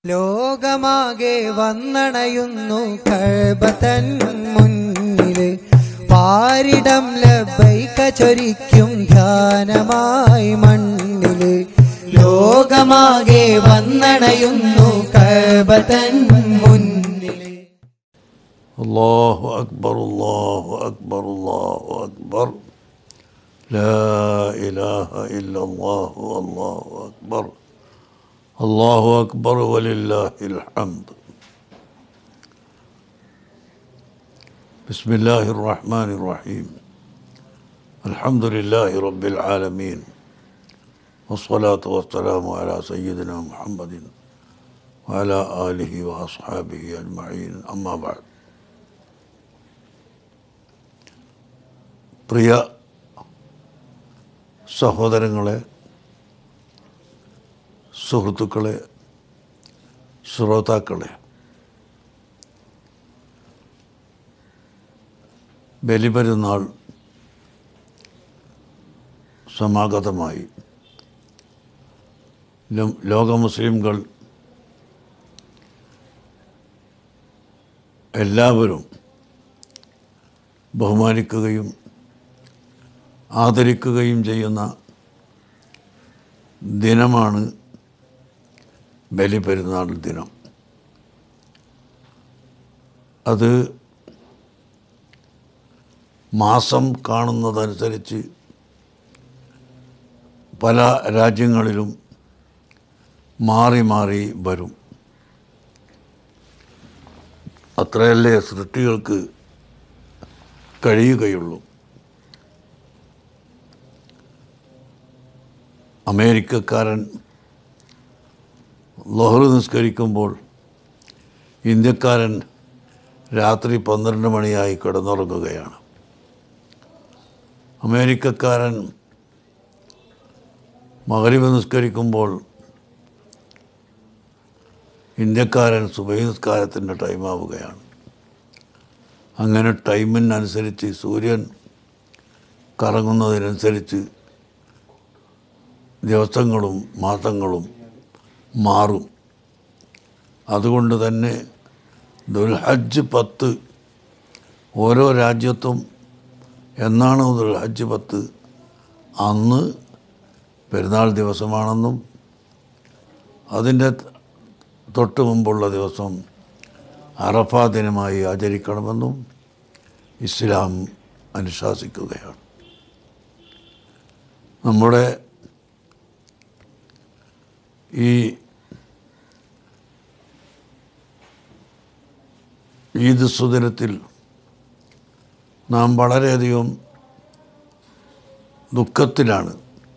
ലോകമാകെ വന്നണയുന്നു കഴബതൻ മുന്നില് പാരിടം ലബൈക ചൊരിക്കും ധ്യാനമായി മണ്ണില് ലോകമാകെ വന്നണയുന്നു കഴബതൻ മുന്നില് الله أكبر الله أكبر الله أكبر لا إله إلا الله الله أكبر الله أكبر ولله الحمد بسم الله الرحمن الرحيم الحمد لله رب العالمين والصلاة والسلام على سيدنا محمد وعلى آله وأصحابه أجمعين أما بعد പ്രിയ സഹോദരങ്ങളെ സുഹൃത്തുക്കളെ ശ്രോതാക്കളെ ബലിപെരുന്നാൾ സമാഗതമായി ലോ- ലോക മുസ്ലിംകൾ എല്ലാവരും ബഹുമാനിക്കുകയും ആദരിക്കുകയും ചെയ്യുന്ന ദിനമാണ് ബലിപെരുന്നാൾ ദിനം അത് മാസം കാണുന്നതനുസരിച്ച് പല രാജ്യങ്ങളിലും മാറി മാറി വരും അത്രയല്ലേ സൃഷ്ടികൾക്ക് കഴിയുകയുള്ളൂ അമേരിക്കക്കാരൻ ലൊഹറ് നിസ്കരിക്കുമ്പോൾ ഇന്ത്യക്കാരൻ രാത്രി പന്ത്രണ്ട് മണിയായി കിടന്നുറങ്ങുകയാണ് അമേരിക്കക്കാരൻ മകരീവ് നിസ്കരിക്കുമ്പോൾ ഇന്ത്യക്കാരൻ സുബൈ നിസ്കാരത്തിൻ്റെ ടൈമാവുകയാണ് അങ്ങനെ ടൈമിനനുസരിച്ച് സൂര്യൻ കറങ്ങുന്നതിനനുസരിച്ച് ദിവസങ്ങളും മാസങ്ങളും മാറും അതുകൊണ്ട് തന്നെ ദുൽഹജ്ജ് പത്ത് ഓരോ രാജ്യത്തും എന്നാണ് ദുൽഹജ്ജ് പത്ത് അന്ന് പെരുന്നാൾ ദിവസമാണെന്നും അതിൻ്റെ തൊട്ട് മുമ്പുള്ള ദിവസം അറഫ ദിനമായി ആചരിക്കണമെന്നും ഇസ്ലാം അനുശാസിക്കുകയാണ് നമ്മുടെ ഈ ഈദ് സുദിനത്തിൽ നാം വളരെയധികം ദുഃഖത്തിലാണ്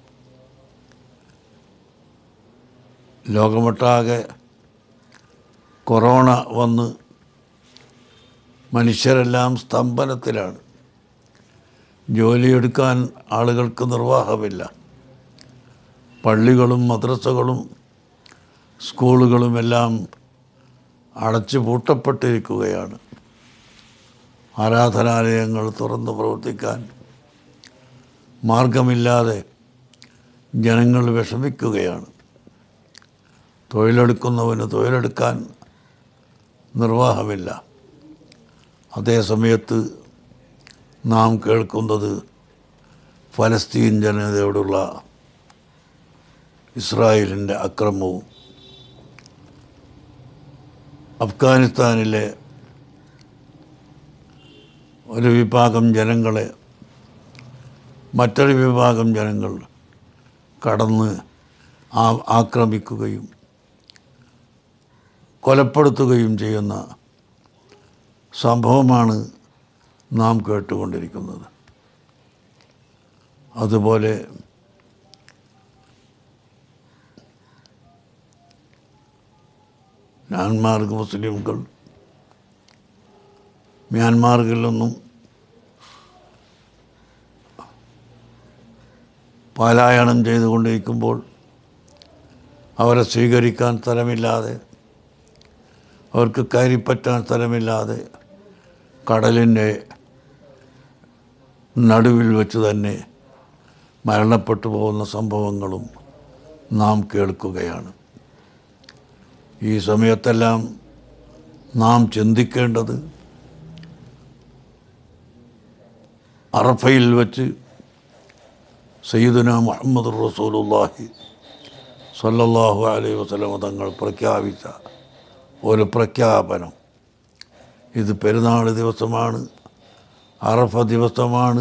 ലോകമൊട്ടാകെ കൊറോണ വന്ന് മനുഷ്യരെല്ലാം സ്തംഭനത്തിലാണ് ജോലിയെടുക്കാൻ ആളുകൾക്ക് നിർവാഹമില്ല പള്ളികളും മദ്രസകളും സ്കൂളുകളുമെല്ലാം അടച്ചു പൂട്ടപ്പെട്ടിരിക്കുകയാണ് ആരാധനാലയങ്ങൾ തുറന്ന് പ്രവർത്തിക്കാൻ മാർഗമില്ലാതെ ജനങ്ങൾ വിഷമിക്കുകയാണ് തൊഴിലെടുക്കുന്നവന് തൊഴിലെടുക്കാൻ നിർവാഹമില്ല അതേ സമയത്ത് നാം കേൾക്കുന്നത് ഫലസ്തീൻ ജനതയോടുള്ള ഇസ്രായേലിൻ്റെ അക്രമവും അഫ്ഗാനിസ്ഥാനിലെ ഒരു വിഭാഗം ജനങ്ങളെ മറ്റൊരു വിഭാഗം ജനങ്ങൾ കടന്ന് ആ ആക്രമിക്കുകയും കൊലപ്പെടുത്തുകയും ചെയ്യുന്ന സംഭവമാണ് നാം കേട്ടുകൊണ്ടിരിക്കുന്നത് അതുപോലെ മ്യാൻമാർക്ക് മുസ്ലിംകൾ മ്യാൻമാർക്കിൽ നിന്നും പലായനം ചെയ്തുകൊണ്ടിരിക്കുമ്പോൾ അവരെ സ്വീകരിക്കാൻ സ്ഥലമില്ലാതെ അവർക്ക് കയറിപ്പറ്റാൻ സ്ഥലമില്ലാതെ കടലിൻ്റെ നടുവിൽ വെച്ച് തന്നെ മരണപ്പെട്ടു പോകുന്ന സംഭവങ്ങളും നാം കേൾക്കുകയാണ് ഈ സമയത്തെല്ലാം നാം ചിന്തിക്കേണ്ടത് അറഫയിൽ വെച്ച് സയ്യിദുന മുഹമ്മദ് റസൂലുള്ളാഹി സല്ലല്ലാഹു അലൈഹി വസല്ലമ തങ്ങൾ പ്രഖ്യാപിച്ച ഒരു പ്രഖ്യാപനം ഇത് പെരുന്നാൾ ദിവസമാണ് അറഫ ദിവസമാണ്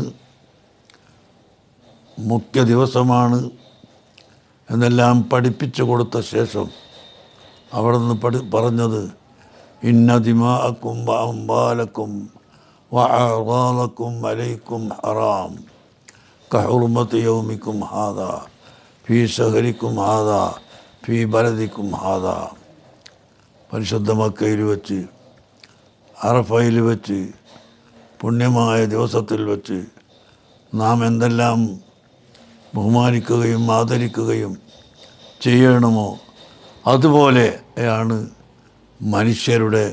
മുഖ്യ ദിവസമാണ് എന്നെല്ലാം പഠിപ്പിച്ചു കൊടുത്ത ശേഷം അവിടെ നിന്ന് പഠി പറഞ്ഞത് ഇന്ന ദിമാഅക്കും അമ്പാലക്കും വഅറാലക്കും അലൈക്കും ഹറാം കഹുർമത്ത് യൗമിക്കും ഹാദ ഫീ ഷഹരിക്കും ഹാദ ഫീ ബലദിക്കും ഹാദ പരിശുദ്ധ മക്കയിൽ വെച്ച് അറഫയിൽ വെച്ച് പുണ്യമായ ദിവസത്തിൽ വെച്ച് നാം എന്തെല്ലാം ബഹുമാനിക്കുകയും ആദരിക്കുകയും ചെയ്യണമോ അതുപോലെയാണ് മനുഷ്യരുടെ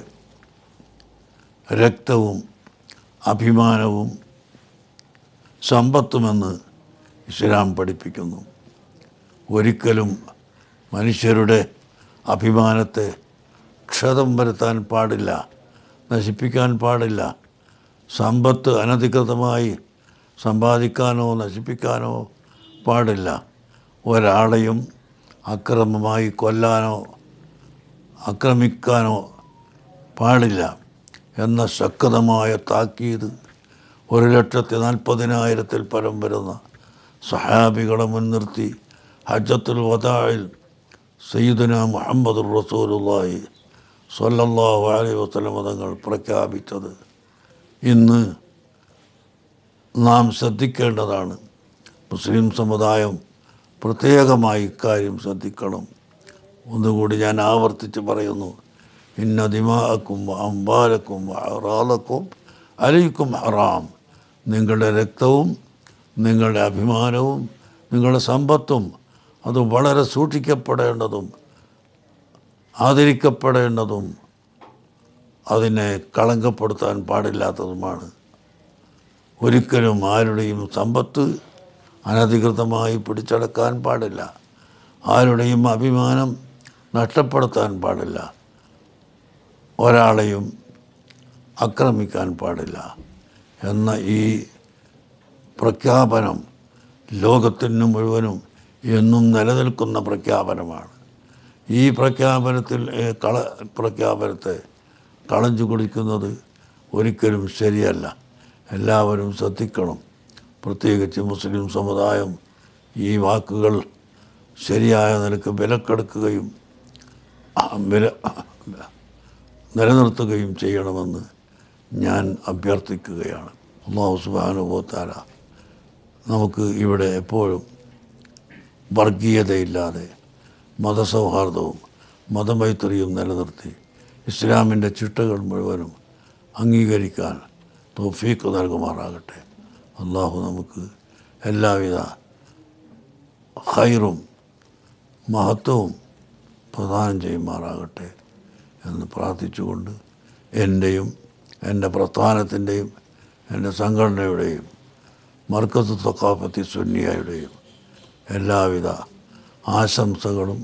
രക്തവും അഭിമാനവും സമ്പത്തുമെന്ന് ഇസ്ലാം പഠിപ്പിക്കുന്നു ഒരിക്കലും മനുഷ്യരുടെ അഭിമാനത്തെ ക്ഷതം വരുത്താൻ പാടില്ല നശിപ്പിക്കാൻ പാടില്ല സമ്പത്ത് അനധികൃതമായി സമ്പാദിക്കാനോ നശിപ്പിക്കാനോ പാടില്ല ഒരാളെയും അക്രമമായി കൊല്ലാനോ ആക്രമിക്കാനോ പാടില്ല എന്ന ശക്തമായ താക്കീത് ഒരു ലക്ഷത്തി നാൽപ്പതിനായിരത്തിൽ പരം വരുന്ന സഹാബികളെ മുൻനിർത്തി ഹജ്ജത്തുൽ വദായിൽ സയ്യിദുന മുഹമ്മദ് റസൂലുള്ളാഹി സ്വല്ലല്ലാഹു അലൈഹി വസല്ലം തങ്ങൾ പ്രഖ്യാപിച്ചത് ഇന്ന് നാം ശ്രദ്ധിക്കേണ്ടതാണ് മുസ്ലിം സമുദായം പ്രത്യേകമായി ഇക്കാര്യം ശ്രദ്ധിക്കണം ഒന്നുകൂടി ഞാൻ ആവർത്തിച്ച് പറയുന്നു ഇന്ന ദിമാക്കും അമ്പാലക്കും അറാലക്കും അലയിക്കും ഹറാം നിങ്ങളുടെ രക്തവും നിങ്ങളുടെ അഭിമാനവും നിങ്ങളുടെ സമ്പത്തും അത് വളരെ സൂക്ഷിക്കപ്പെടേണ്ടതും ആദരിക്കപ്പെടേണ്ടതും അതിനെ കളങ്കപ്പെടുത്താൻ പാടില്ലാത്തതുമാണ് ഒരിക്കലും ആരുടെയും സമ്പത്ത് അനധികൃതമായി പിടിച്ചടക്കാൻ പാടില്ല ആരുടെയും അഭിമാനം നഷ്ടപ്പെടുത്താൻ പാടില്ല ഒരാളെയും ആക്രമിക്കാൻ പാടില്ല എന്ന ഈ പ്രഖ്യാപനം ലോകത്തിന് മുഴുവനും എന്നും നിലനിൽക്കുന്ന പ്രഖ്യാപനമാണ് ഈ പ്രഖ്യാപനത്തിൽ ഏ, കള പ്രഖ്യാപനത്തെ കളഞ്ഞു കുടിക്കുന്നത് ഒരിക്കലും ശരിയല്ല എല്ലാവരും ശ്രദ്ധിക്കണം പ്രത്യേകിച്ച് മുസ്ലിം സമുദായം ഈ വാക്കുകൾ ശരിയായ നിലക്ക് വിലക്കെടുക്കുകയും ആ, വില നിലനിർത്തുകയും ചെയ്യണമെന്ന് ഞാൻ അഭ്യർത്ഥിക്കുകയാണ് അള്ളാഹു സുബാനുഭവത്താല നമുക്ക് ഇവിടെ എപ്പോഴും വർഗീയതയില്ലാതെ മതസൗഹാർദ്ദവും മതമൈത്രിയും നിലനിർത്തി ഇസ്ലാമിൻ്റെ ചിട്ടകൾ മുഴുവനും അംഗീകരിക്കാൻ തോഫീക്ക് നൽകുമാറാകട്ടെ അള്ളാഹു നമുക്ക് എല്ലാവിധ ഹൈറും മഹത്വവും പ്രദാനം ചെയ്യുമാറാകട്ടെ എന്ന് പ്രാർത്ഥിച്ചുകൊണ്ട് എൻ്റെയും എൻ്റെ പ്രസ്ഥാനത്തിൻ്റെയും എൻ്റെ സംഘടനയുടെയും മർക്കത്ത് സക്കാഫത്തി സുന്നിയയുടെയും എല്ലാവിധ ആശംസകളും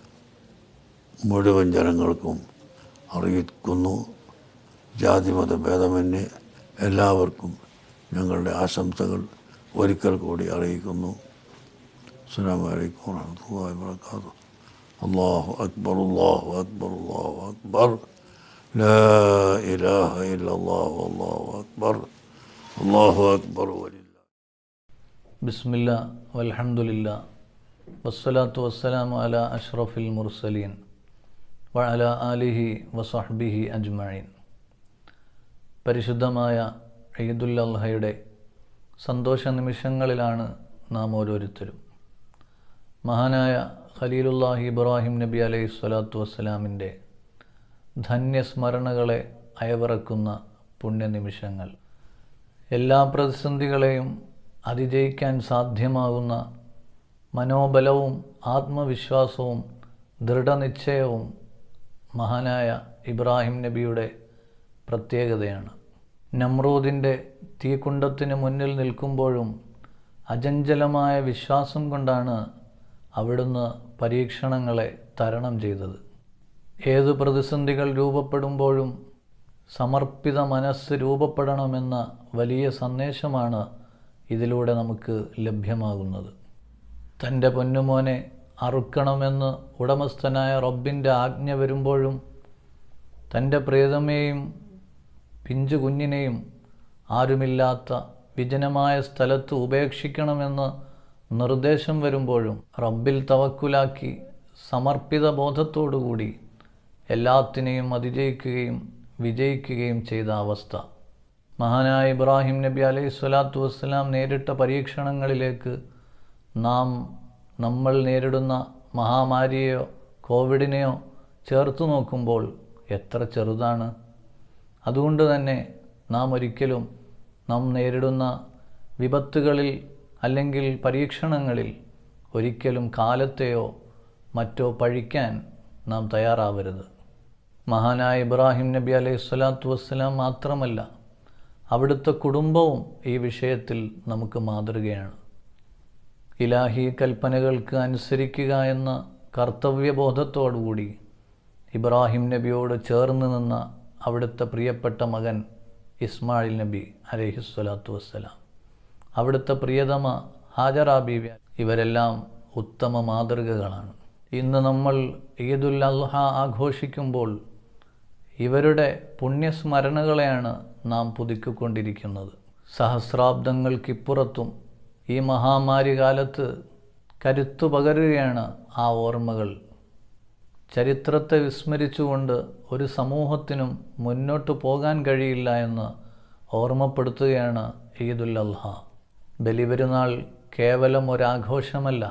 മുഴുവൻ ജനങ്ങൾക്കും അറിയിക്കുന്നു ജാതിമത ഭേദമന്യേ എല്ലാവർക്കും ഞങ്ങളുടെ ആശംസകൾ ഒരിക്കൽ കൂടി അറിയിക്കുന്നു അസ്സാം വലൈക്കും വാഹമത്തല്ലാ വാത്തു അള്ളാഹു അക്ബർ അള്ളാഹു അക്ബർ അള്ളാഹു അക്ബർ لا إله إلا الله والله أكبر الله أكبر ولله ബിസ്മില്ല വൽഹംദുലില്ല വസ്സലാത്തു വസ്സലാമു അല അഷ്റഫിൽ മുർസലീൻ വ അല ആലിഹി വസഹ്ബിഹി അജ്മഈൻ പരിശുദ്ധമായ ഈദുൽ അൽഹയുടെ സന്തോഷ നിമിഷങ്ങളിലാണ് നാം ഓരോരുത്തരും മഹാനായ ഖലീലുല്ലാഹി ഇബ്രാഹിം നബി അലൈഹി സ്വലാത്തു വസ്സലാമിൻ്റെ ധന്യസ്മരണകളെ അയവിറക്കുന്ന പുണ്യനിമിഷങ്ങൾ എല്ലാ പ്രതിസന്ധികളെയും അതിജയിക്കാൻ സാധ്യമാകുന്ന മനോബലവും ആത്മവിശ്വാസവും ദൃഢനിശ്ചയവും മഹാനായ ഇബ്രാഹിം നബിയുടെ പ്രത്യേകതയാണ് നമ്രൂദിൻ്റെ തീക്കുണ്ടത്തിന് മുന്നിൽ നിൽക്കുമ്പോഴും അചഞ്ചലമായ വിശ്വാസം കൊണ്ടാണ് അവിടുന്ന് പരീക്ഷണങ്ങളെ തരണം ചെയ്തത് ഏത് പ്രതിസന്ധികൾ രൂപപ്പെടുമ്പോഴും സമർപ്പിത മനസ്സ് രൂപപ്പെടണമെന്ന വലിയ സന്ദേശമാണ് ഇതിലൂടെ നമുക്ക് ലഭ്യമാകുന്നത് തൻ്റെ പൊന്നുമോനെ അറുക്കണമെന്ന് ഉടമസ്ഥനായ റബ്ബിൻ്റെ ആജ്ഞ വരുമ്പോഴും തൻ്റെ പ്രിയതമയെയും പിഞ്ചു കുഞ്ഞിനെയും ആരുമില്ലാത്ത വിജനമായ സ്ഥലത്ത് ഉപേക്ഷിക്കണമെന്ന് നിർദ്ദേശം വരുമ്പോഴും റബ്ബിൽ തവക്കുലാക്കി സമർപ്പിത ബോധത്തോടുകൂടി എല്ലാത്തിനെയും അതിജയിക്കുകയും വിജയിക്കുകയും ചെയ്ത അവസ്ഥ മഹാനായ ഇബ്രാഹിം നബി അലൈഹി സ്വലാത്തു വസ്സലാം നേരിട്ട പരീക്ഷണങ്ങളിലേക്ക് നാം നമ്മൾ നേരിടുന്ന മഹാമാരിയെയോ കോവിഡിനെയോ ചേർത്ത് നോക്കുമ്പോൾ എത്ര ചെറുതാണ് അതുകൊണ്ട് തന്നെ നാം ഒരിക്കലും നാം നേരിടുന്ന വിപത്തുകളിൽ അല്ലെങ്കിൽ പരീക്ഷണങ്ങളിൽ ഒരിക്കലും കാലത്തെയോ മറ്റോ പഴിക്കാൻ നാം തയ്യാറാവരുത് മഹാനായ ഇബ്രാഹിം നബി അലൈഹി സ്വലാത്തു വസ്സലാം മാത്രമല്ല അവിടുത്തെ കുടുംബവും ഈ വിഷയത്തിൽ നമുക്ക് മാതൃകയാണ് ഇലാഹി കൽപ്പനകൾക്ക് അനുസരിക്കുക എന്ന കർത്തവ്യബോധത്തോടുകൂടി ഇബ്രാഹിം നബിയോട് ചേർന്ന് നിന്ന അവിടുത്തെ പ്രിയപ്പെട്ട മകൻ ഇസ്മായിൽ നബി അലഹിസ്വലാത്തു വസ്സലാം അവിടുത്തെ പ്രിയതമ ഹാജറ ബീവി ഇവരെല്ലാം ഉത്തമ മാതൃകകളാണ് ഇന്ന് നമ്മൾ ഈദുൽ അൽഹ ആഘോഷിക്കുമ്പോൾ ഇവരുടെ പുണ്യസ്മരണകളെയാണ് നാം പുതുക്കിക്കൊണ്ടിരിക്കുന്നത് സഹസ്രാബ്ദങ്ങൾക്കിപ്പുറത്തും ഈ മഹാമാരി കാലത്ത് കരുത്തു പകരുകയാണ് ആ ഓർമ്മകൾ ചരിത്രത്തെ വിസ്മരിച്ചുകൊണ്ട് ഒരു സമൂഹത്തിനും മുന്നോട്ട് പോകാൻ കഴിയില്ല എന്ന് ഓർമ്മപ്പെടുത്തുകയാണ് ഈദുൽ അൽഹ ബലിപെരുന്നാൾ കേവലം ഒരാഘോഷമല്ല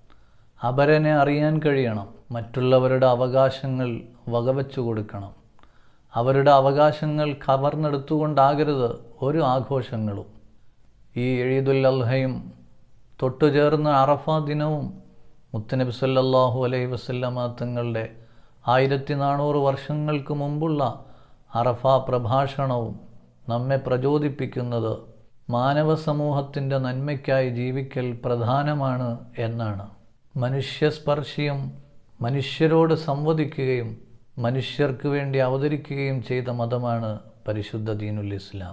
അപരനെ അറിയാൻ കഴിയണം മറ്റുള്ളവരുടെ അവകാശങ്ങൾ വകവെച്ചു കൊടുക്കണം അവരുടെ അവകാശങ്ങൾ കവർന്നെടുത്തുകൊണ്ടാകരുത് ഒരു ആഘോഷങ്ങളും ഈ ഈദുൽ അൽഹയും തൊട്ടുചേർന്ന അറഫ ദിനവും മുത്തനബി സല്ലല്ലാഹു അലൈഹി വസല്ലമ തങ്ങളുടെ ആയിരത്തി നാനൂറ് വർഷങ്ങൾക്ക് മുമ്പുള്ള അറഫ പ്രഭാഷണവും നമ്മെ പ്രചോദിപ്പിക്കുന്നത് മാനവ സമൂഹത്തിൻ്റെ നന്മയ്ക്കായി ജീവിക്കൽ പ്രധാനമാണ് എന്നാണ് മനുഷ്യസ്പർശിയും മനുഷ്യരോട് സംവദിക്കുകയും മനുഷ്യർക്ക് വേണ്ടി അവതരിക്കുകയും ചെയ്ത മതമാണ് പരിശുദ്ധ ദീനുൽ ഇസ്ലാം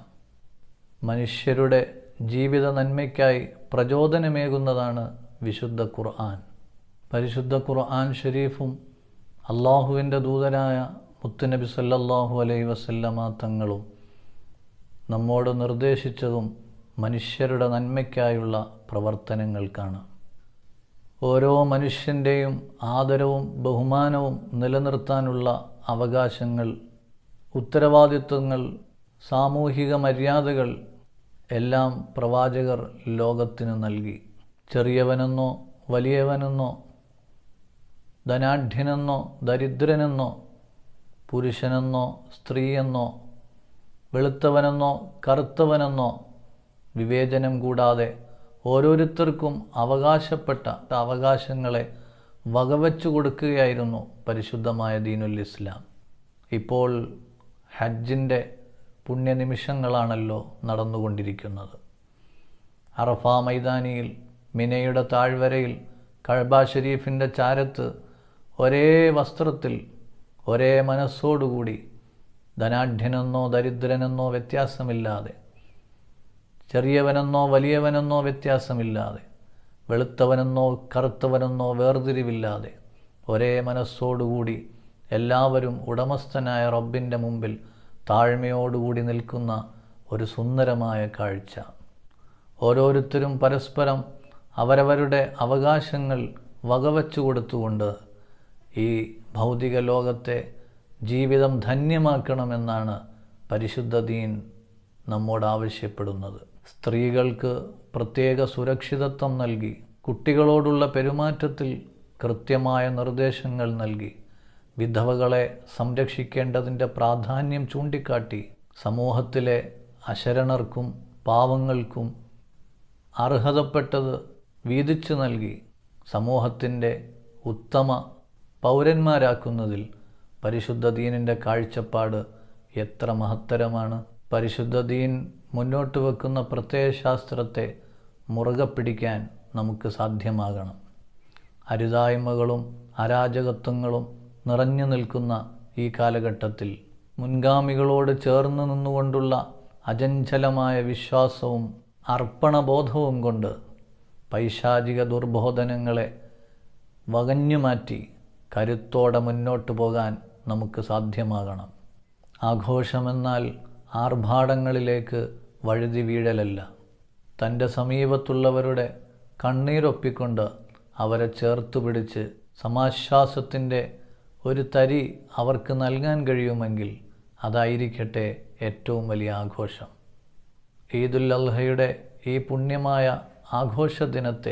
മനുഷ്യരുടെ ജീവിത നന്മയ്ക്കായി പ്രചോദനമേകുന്നതാണ് വിശുദ്ധ ഖുർആൻ പരിശുദ്ധ ഖുർആൻ ഷരീഫും അള്ളാഹുവിൻ്റെ ദൂതരായ മുത്തുനബി സല്ലല്ലാഹു അലൈഹി വസല്ലമ തങ്ങളും നമ്മോട് നിർദ്ദേശിച്ചതും മനുഷ്യരുടെ നന്മയ്ക്കായുള്ള പ്രവർത്തനങ്ങൾക്കാണ് ഓരോ മനുഷ്യൻ്റെയും ആദരവും ബഹുമാനവും നിലനിർത്താനുള്ള അവകാശങ്ങൾ ഉത്തരവാദിത്വങ്ങൾ സാമൂഹിക മര്യാദകൾ എല്ലാം പ്രവാചകർ ലോകത്തിന് നൽകി ചെറിയവനെന്നോ വലിയവനെന്നോ ധനാഢ്യനെന്നോ ദരിദ്രനെന്നോ പുരുഷനെന്നോ സ്ത്രീയെന്നോ വെളുത്തവനെന്നോ കറുത്തവനെന്നോ വിവേചനം കൂടാതെ ഓരോരുത്തർക്കും അവകാശപ്പെട്ട അവകാശങ്ങളെ വകവച്ചു കൊടുക്കുകയായിരുന്നു പരിശുദ്ധമായ ദീനുൽ ഇസ്ലാം ഇപ്പോൾ ഹജ്ജിൻ്റെ പുണ്യനിമിഷങ്ങളാണല്ലോ നടന്നുകൊണ്ടിരിക്കുന്നത് അറഫ മൈതാനിയിൽ മിനയുടെ താഴ്വരയിൽ കഴബ ഷരീഫിൻ്റെ ചാരത്ത് ഒരേ വസ്ത്രത്തിൽ ഒരേ മനസ്സോടുകൂടി ധനാഢ്യനെന്നോ ദരിദ്രനെന്നോ വ്യത്യാസമില്ലാതെ ചെറിയവനെന്നോ വലിയവനെന്നോ വ്യത്യാസമില്ലാതെ വെളുത്തവനെന്നോ കറുത്തവനെന്നോ വേർതിരിവില്ലാതെ ഒരേ മനസ്സോടുകൂടി എല്ലാവരും ഉടമസ്ഥനായ റബ്ബിൻ്റെ മുമ്പിൽ താഴ്മയോടുകൂടി നിൽക്കുന്ന ഒരു സുന്ദരമായ കാഴ്ച ഓരോരുത്തരും പരസ്പരം അവരവരുടെ അവകാശങ്ങൾ വകവച്ചു കൊടുത്തുകൊണ്ട് ഈ ഭൗതിക ലോകത്തെ ജീവിതം ധന്യമാക്കണമെന്നാണ് പരിശുദ്ധ ദീൻ നമ്മോട് ആവശ്യപ്പെടുന്നത് സ്ത്രീകൾക്ക് പ്രത്യേക സുരക്ഷിതത്വം നൽകി കുട്ടികളോടുള്ള പെരുമാറ്റത്തിൽ കൃത്യമായ നിർദ്ദേശങ്ങൾ നൽകി വിധവകളെ സംരക്ഷിക്കേണ്ടതിൻ്റെ പ്രാധാന്യം ചൂണ്ടിക്കാട്ടി സമൂഹത്തിലെ അശരണർക്കും പാവങ്ങൾക്കും അർഹതപ്പെട്ടത് വീതിച്ചു നൽകി സമൂഹത്തിൻ്റെ ഉത്തമ പൗരന്മാരാക്കുന്നതിൽ പരിശുദ്ധ ദീനിൻ്റെ കാഴ്ചപ്പാട് എത്ര മഹത്തരമാണ് പരിശുദ്ധ ദീൻ മുന്നോട്ട് വെക്കുന്ന പ്രത്യയശാസ്ത്രത്തെ മുറുകെ പിടിക്കാൻ നമുക്ക് സാധ്യമാകണം അരുതായ്മകളും അരാജകത്വങ്ങളും നിറഞ്ഞു നിൽക്കുന്ന ഈ കാലഘട്ടത്തിൽ മുൻഗാമികളോട് ചേർന്ന് നിന്നുകൊണ്ടുള്ള അചഞ്ചലമായ വിശ്വാസവും അർപ്പണബോധവും കൊണ്ട് പൈശാചിക ദുർബോധനങ്ങളെ വകഞ്ഞുമാറ്റി കരുത്തോടെ മുന്നോട്ട് പോകാൻ നമുക്ക് സാധ്യമാകണം ആഘോഷമെന്നാൽ ആർഭാടങ്ങളിലേക്ക് വഴുതി വീഴലല്ല തൻ്റെ സമീപത്തുള്ളവരുടെ കണ്ണീരൊപ്പിക്കൊണ്ട് അവരെ ചേർത്ത് പിടിച്ച് സമാശ്വാസത്തിൻ്റെ ഒരു തരി അവർക്ക് നൽകാൻ കഴിയുമെങ്കിൽ അതായിരിക്കട്ടെ ഏറ്റവും വലിയ ആഘോഷം ഈദുൽ അൽഹയുടെ ഈ പുണ്യമായ ആഘോഷ ദിനത്തെ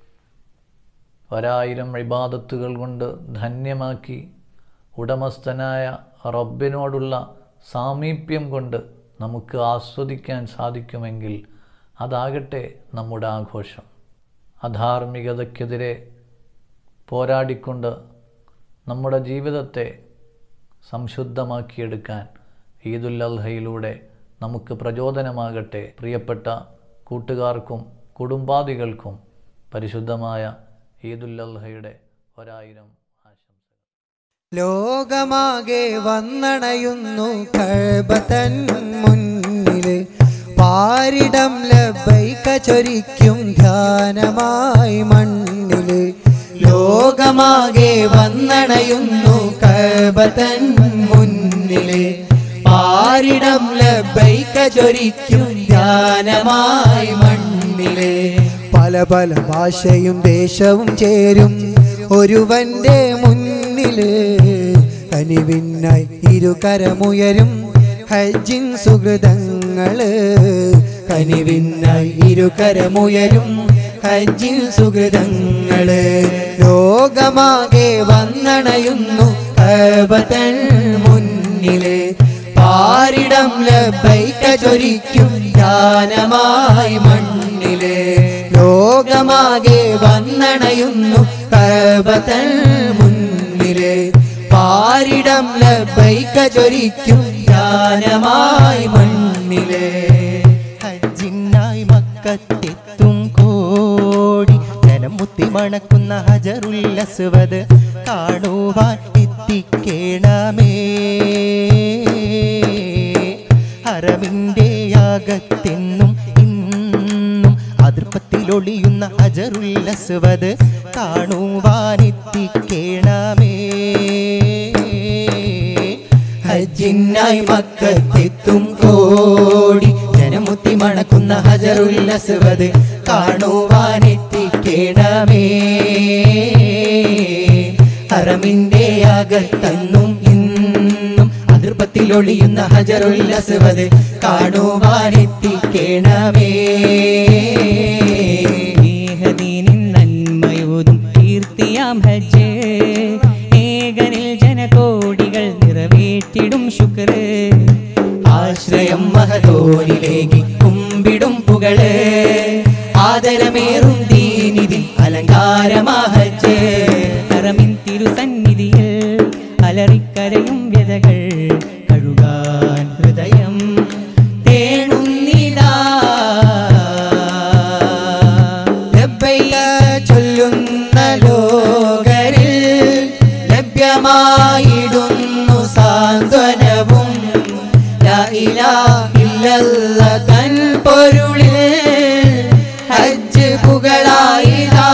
ഒരായിരം ഇബാദത്തുകൾ കൊണ്ട് ധന്യമാക്കി ഉടമസ്ഥനായ റബ്ബിനോടുള്ള സാമീപ്യം കൊണ്ട് നമുക്ക് ആസ്വദിക്കാൻ സാധിക്കുമെങ്കിൽ അതാകട്ടെ നമ്മുടെ ആഘോഷം അധാർമികതയ്ക്കെതിരെ പോരാടിക്കൊണ്ട് നമ്മുടെ ജീവിതത്തെ സംശുദ്ധമാക്കിയെടുക്കാൻ ഈദുൽ അൽഹയിലൂടെ നമുക്ക് പ്രചോദനമാകട്ടെ പ്രിയപ്പെട്ട കൂട്ടുകാർക്കും കുടുംബാദികൾക്കും പരിശുദ്ധമായ ഈദുൽ അൽഹയുടെ ഒരായിരം ആശംസകൾ ലോകമാകെ വന്നണയുന്നു കഴബതൻ മുന്നില് പാരിടം ലബൈക ചൊരിക്കും ധ്യാനമായി മണ്ണില് ലോകമാകെ വന്നണയുന്നു കഴബതൻ മുന്നില് പാരിടം ലബൈക ചൊരിക്കും ധ്യാനമായി മണ്ണില് പല പല ഭാഷയും ദേശവും ചേരും ഒരുവന്റെ മുന്നില് കനിവിനായി ഇരുകരമുയരും ഹജ്ജിൻ സുഹൃതങ്ങള് കനിവിനായി ഇരുകരമുയരും ഹജ്ജിൻ സുഹൃതങ്ങള് ലോകമാകെ വന്നണയുന്നു കബതൻ മുന്നില് പാരിടം ലബൈക ചൊരിക്കും ധ്യാനമായി മണ്ണില് ലോകമാകെ വന്നണയുന്നു കബതൻ മുന്നില് പാരിടം ലബൈക ചൊരിക്കും ധ്യാനമായി മണ്ണില് ഹജ്ജിനായി മക്കത്തെത്തും കോടി ജനമുത്തി മണക്കുന്ന ഹജറുല്ലസ്വത് കാണുവാൻ എത്തിക്കേണമേ ഹറമിൻ്റെ യാഗത്തെന്നും ഇന്നും അതിർപ്പത്തിലൊളിയുന്ന ഹജറുല്ലസ്വത് കാണുവാൻ എത്തിക്കേണമേ ഹജ്ജിനായി മക്കത്തെത്തും കോടി ജനമുത്തി മണക്കുന്ന ഹജറുല്ലസ്വത് കാണുവാനെത്തിക്കേണമേ ഹറമിന്റെ അകത്തന്നും ഇന്നും അതിർപ്പത്തിലൊളിയുന്ന ഹജറുല്ലസ്വത് കാണുവാനെത്തിക്കേണമേ സ്നേഹദീനിൻ നന്മയോതും കീർത്തിയാം ഹജ്ജ് ഏകനിൽ ജനകോടികൾ നിറവേറ്റിടും ശുക്ർ ആശ്രയം മഹതോനിലേക്ക് കുമ്പിടും പുകള് ആദരമേറും ദീനിതിൽ അലങ്കാരമാഹജ് ഹറമിൻ തിരുസന്നിധിയിൽ അലറിക്കരയും വ്യതകൾ കഴുകാൻ ഹൃദയം തേണുന്നിതാ ലബ്ബൈക ചൊല്ലുന്ന ലോകരിൽ ലഭ്യമായിടുന്നു സാന്ത്വനവും ലാ ഇലാഹ ഇല്ലല്ല തൻ പൊരുളിൽ ഹജ്ജ് പുകളായിതാ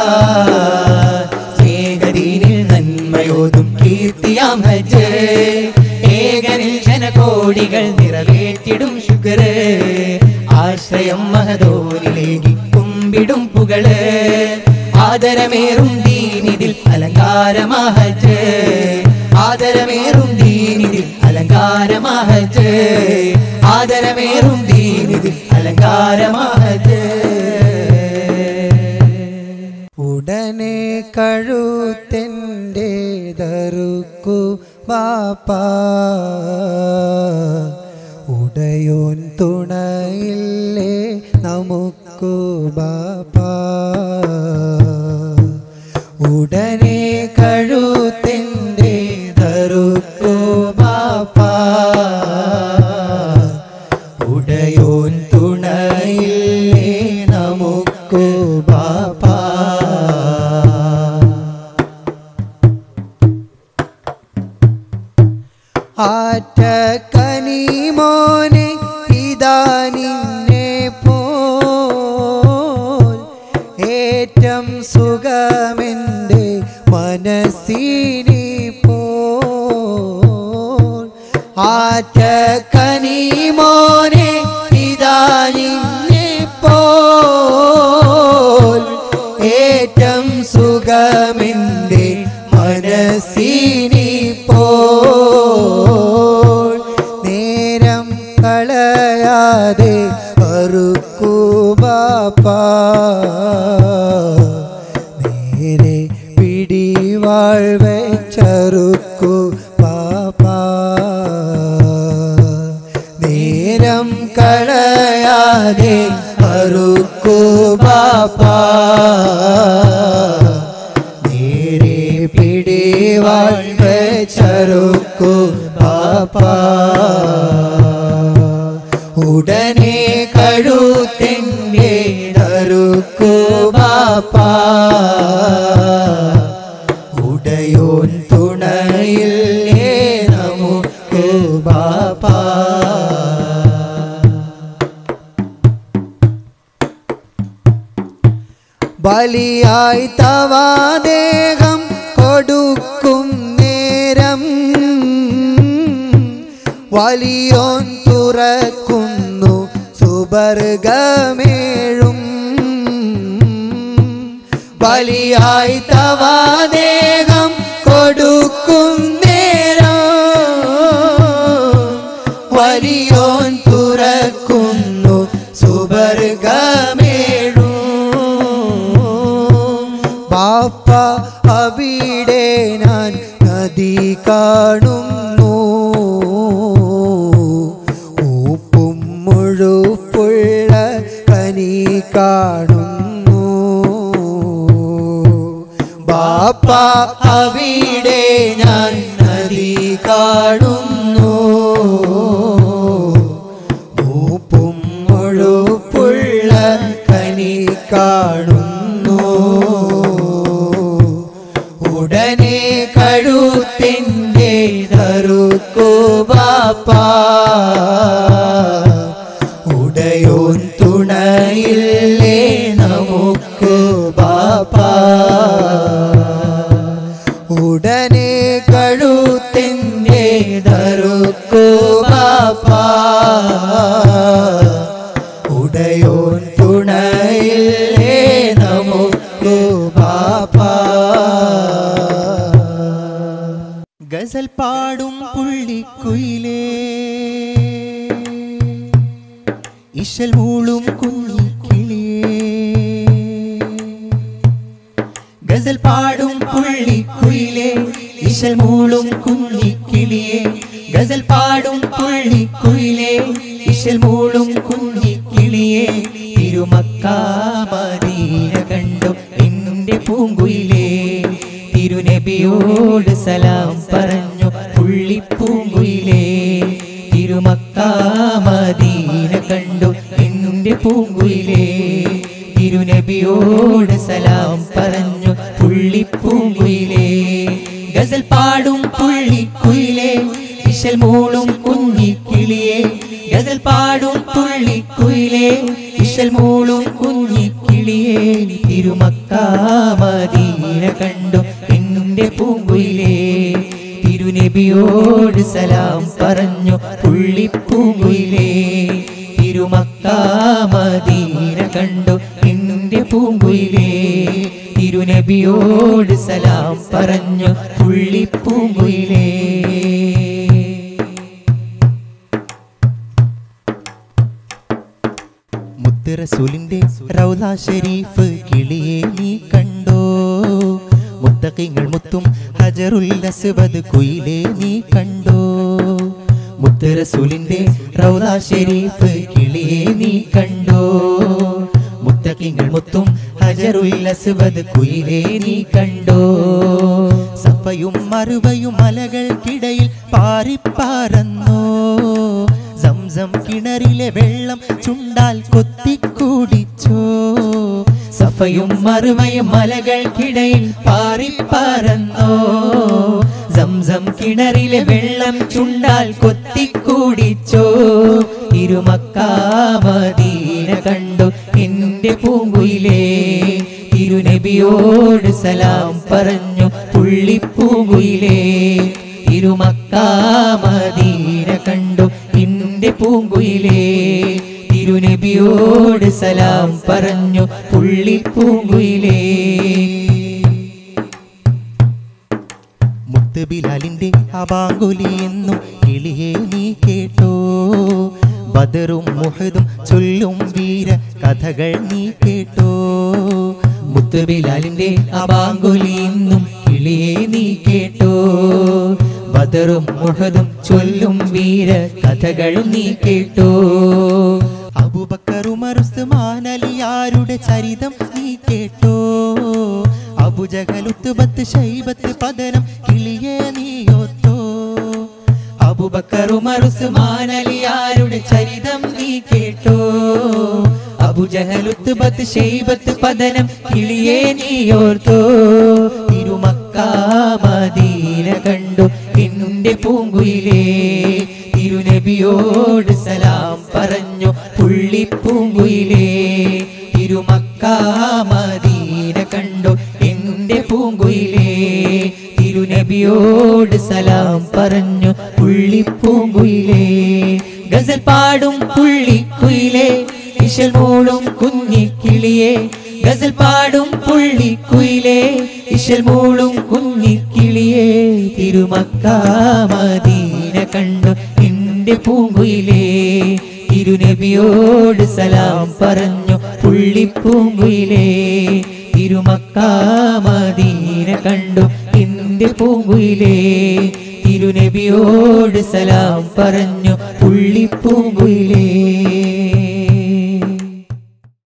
സ്നേഹദീനിൽ നന്മയോതും കീർത്തിയാം ഹജ്ജ് ഏകനിൽ ജനകോടികൾ നിറവേറ്റിടും ശുക്ർ ആശ്രയം മഹദോനിലേക്ക് കുമ്പിടും പുകള് ആദരമേറും ദീനിതിൽ അലങ്കാരമാഹജ് ആദരമേറും ദീനിതിൽ അലങ്കാരമാഹജ് ആദരമേറും ദീനിതിൽ അലങ്കാരമാഹജ് ഉടനെ കഴുത്തെൻ്റെ ദറുക്കു ബാപ്പാ ഉടയോൻ തുണയില്ലേ നമുക്കു ബാപ്പാ ഉടനെ കഴുത്തെൻ്റെ ദറുക്കു ബാപ്പാ ഉടയോൻ തുണയില്ലേ നമുക്കു ബാപ്പാ ആറ്റ കനിമോനെ ഇതാ നിന്നെ പോൽ ഏറ്റം സുഖമെൻ്റെ മനസ്സിനി പോൽ ആറ്റ കനിമോനെ ഇതാ നിന്നെ പോൽ ഏറ്റം സുഖമെൻ്റെ മനസ്സിനി പോൽ നേരം കളയാതെ അറുക്കൂ ബാപ്പാ നേരെ പിടിവാൾ വെച്ചറുക്കു പാപ്പാ നേരം കളയാതെ അറുക്കു പാപ്പാ നേരെ പിടിവാൾ വെച്ചറുക്കു പാപ്പാ ഉടനെ കഴുത്തിൻ്റെ അറുക്കു പാപ്പാ ഉടയോൻ തുണയില്ലേ നമുക്ക് ബാപ്പാ ബലിയായി തവാദേഹം കൊടുക്കും നേരം വലിയോൻ തുറക്കുന്നു സുബർഗമേഴും ബലിയായി തവാദേഹം കൊടുക്കും നേരം വലിയോൻ തുറക്കുന്നു സുബർഗമേഴും ബാപ്പ അവിടെ ഞാൻ നദി കാണുന്നു ഊപ്പും മുഴുപ്പുള്ള കനി കാണുന്നു ബാപ്പ അവിടെ ഞാൻ നദി കാണുന്നു മൂപ്പും മുഴുപ്പുള്ള കനി കാണുന്നു ഉടനെ കഴുത്തിൻ്റെ തറുക്കു ബാപ്പാ ഉടയോൻ തുണയില്ലേ നമുക്ക് ബാപ്പാ ഉടനെ കഴുത്തിൻ്റെ തറുക്കു ബാപ്പാ ഉടയോൻ തുണയില്ലേ നമുക്ക് ബാപ്പാ ഗസൽ പാടും പുള്ളിക്കുയിലേ ഇശൽ മൂളും കുഞ്ഞിക്കിളിയേ ഗസൽ പാടും പുള്ളിക്കുയിലേ ഇശൽ മൂളും കുഞ്ഞിക്കിളിയേ ഗസൽ പാടും പുള്ളിക്കുയിലേ ഇശൽ മൂളും കുഞ്ഞിക്കിളിയേ തിരുമക്കാമദീന കണ്ടു എന്റെ പൂങ്കുയിലേ തിരുനബിയോട് സലാം പറഞ്ഞു പുള്ളിപ്പൂങ്കുയിലേ തിരുമക്കാമദീന കണ്ടു എന്റെ പൂങ്കുയിലേ തിരുനബിയോട് സലാം പറഞ്ഞു പുള്ളിപ്പൂങ്കുയിലേ ഗസൽ പാടും പുള്ളിക്കുയിലേ ഇശൽ മൂളും കുഞ്ഞിക്കിളിയേ ഗസൽ പാടും പുള്ളിക്കുയിലേ ഇശൽ മൂളും കുഞ്ഞിക്കിളിയേ തിരുമക്കാമദീന കണ്ടു എന്റെ പൂങ്കുയിലേ തിരുനബിയോട് സലാം പറഞ്ഞു പുള്ളിപ്പൂങ്കുയിലേ തിരുമക്കാമദീന കണ്ടു എന്റെ പൂങ്കുയിലേ തിരുനബിയോട് സലാം പറഞ്ഞു പുള്ളിപ്പൂങ്കുയിലേ മുത്തറസൂലിന്റെ റൗല ഷരീഫ് കിളിയെ നീ കണ്ടോ മുത്തക്കിങ്ങൾ മുത്തും ഹജറുൽ അസ്വദ് കുയിലെ നീ കണ്ടോ മുത്തറസൂലിന്റെ റൗല ഷരീഫ് കിളിയെ നീ കണ്ടോ മുത്തക്കിങ്ങൾ മുത്തും ഹജറുൽ അസ്വദ് കുയിലെ നീ കണ്ടോ സഫയും മറുവയും മലകൾക്കിടയിൽ പാറിപ്പാറന്നോ സംസം കിണറിലെ വെള്ളം ചുണ്ടാൽ കൊത്തിക്കൂടിച്ചോ സഫ സഫയും മറുവയും മലകൾക്കിടയിൽ പാറിപ്പറന്നോ സംസം കിണറിലെ വെള്ളം ചുണ്ടാൽ കൊത്തിക്കൂടിച്ചോ തിരുമക്കാമദീന കണ്ടു എന്റെ പൂങ്കുയിലേ തിരുനബിയോട് സലാം പറഞ്ഞു പുള്ളിപ്പൂങ്കുയിലേ തിരുമക്കാമദീന കണ്ടു എന്റെ പൂങ്കുയിലേ തിരുനബിയോട് സലാം പറഞ്ഞു പുള്ളിപ്പൂങ്കുയിലേ മുത്തുബിലാലിന്റെ അബാങ്കുലി എന്നും കിളിയെ നീ കേട്ടോ ബദറും മുഹദും ചൊല്ലും വീര കഥകൾ നീ കേട്ടോ മുത്തുബിലാലിന്റെ അബാങ്കുലി ഇന്നും കിളിയെ നീ കേട്ടോ ബദറും മുഹദും ചൊല്ലും വീര കഥകളും നീ കേട്ടോ അബുബക്കർ ഉമർ ഉസ്മാൻ അലിയാരുടെ ചരിതം നീ കേട്ടോ അബുജഹൽ ഉത്തുബത്ത് ശൈബത്ത് പതനം കിളിയെ നീയോത്തോ അബുബക്കർ ഉമർ ഉസ്മാൻ അലിയാരുടെ ചരിതം നീ കേട്ടോ അബുജഹൽ ഉത്തുബത്ത് ഷെയ്ബത്ത് പതനം കിളിയെ നീയോർത്തോ തിരുമക്കാമദീന കണ്ടു എന്റെ പൂങ്കുയിലേ തിരുനബിയോട് സലാം പറഞ്ഞു പുള്ളിപ്പൂങ്കുയിലേ തിരുമക്കാമദീന കണ്ടു എന്റെ പൂങ്കുയിലേ തിരുനബിയോട് സലാം പറഞ്ഞു പുള്ളിപ്പൂങ്കുയിലേ ഗസൽ പാടും പുള്ളിക്കുയിലേ ഇശൽ മൂളും കുഞ്ഞിക്കിളിയേ ഗസൽ പാടും പുള്ളിക്കുയിലേ ഇശൽ മൂളും കുഞ്ഞിക്കിളിയേ തിരുമക്കാമദീന കണ്ടു എന്റെ പൂങ്കുയിലേ തിരുനബിയോട് സലാം പറഞ്ഞു പുള്ളിപ്പൂങ്കുയിലേ തിരുമക്കാമദീന കണ്ടു എന്റെ പൂങ്കുയിലേ തിരുനബിയോട് സലാം പറഞ്ഞു പുള്ളിപ്പൂങ്കുയിലേ